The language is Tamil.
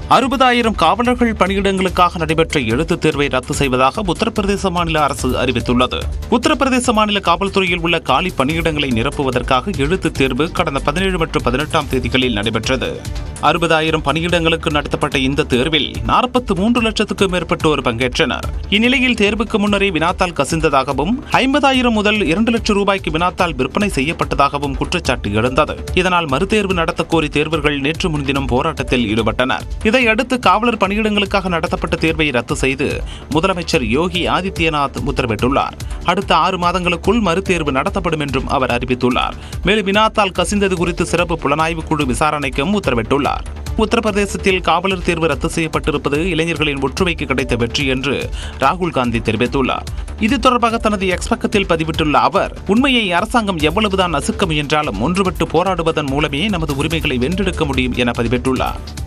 அறுபதாயிரம் காவலர்கள் பணியிடங்களுக்காக நடைபெற்ற எழுத்துத் தேர்வை ரத்து செய்வதாக உத்தரப்பிரதேச மாநில அரசு அறிவித்துள்ளது உத்தரப்பிரதேச மாநில காவல்துறையில் உள்ள காலி பணியிடங்களை நிரப்புவதற்காக எழுத்துத் தேர்வு கடந்த பதினேழு மற்றும் பதினெட்டாம் தேதிகளில் நடைபெற்றது அறுபதாயிரம் பணியிடங்களுக்கு நடத்தப்பட்ட இந்த தேர்வில் நாற்பத்தி மூன்று லட்சத்துக்கும் மேற்பட்டோர் பங்கேற்றனர் இந்நிலையில் தேர்வுக்கு முன்னரே வினாத்தால் கசிந்ததாகவும் ஐம்பதாயிரம் முதல் இரண்டு லட்சம் ரூபாய்க்கு வினாத்தால் விற்பனை செய்யப்பட்டதாகவும் குற்றச்சாட்டு எழுந்தது இதனால் மறுதேர்வு நடத்த கோரி தேர்வர்கள் நேற்று முன்தினம் போராட்டத்தில் ஈடுபட்டனர் இதையடுத்து காவலர் பணியிடங்களுக்காக நடத்தப்பட்ட தேர்வை ரத்து செய்து முதலமைச்சர் யோகி ஆதித்யநாத் உத்தரவிட்டுள்ளார் அடுத்த ஆறு மாதங்களுக்குள் மறுதேர்வு நடத்தப்படும் என்றும் அவர் அறிவித்துள்ளார் மேலும் வினாத்தால் கசிந்தது குறித்து சிறப்பு புலனாய்வு குழு விசாரணைக்கும் உத்தரவிட்டுள்ளார் உத்தரப்பிரதேசத்தில் காவலர் தேர்வு ரத்து செய்யப்பட்டிருப்பது இளைஞர்களின் ஒற்றுமைக்கு கிடைத்த வெற்றி என்று ராகுல் காந்தி தெரிவித்துள்ளார் இது தொடர்பாக தனது எக்ஸ் பக்கத்தில் பதிவிட்டுள்ள அவர் உண்மையை அரசாங்கம் எவ்வளவுதான் நசுக்க முயன்றாலும் ஒன்றுபட்டு போராடுவதன் மூலமே நமது உரிமைகளை வென்றெடுக்க முடியும் என பதிவிட்டுள்ளார்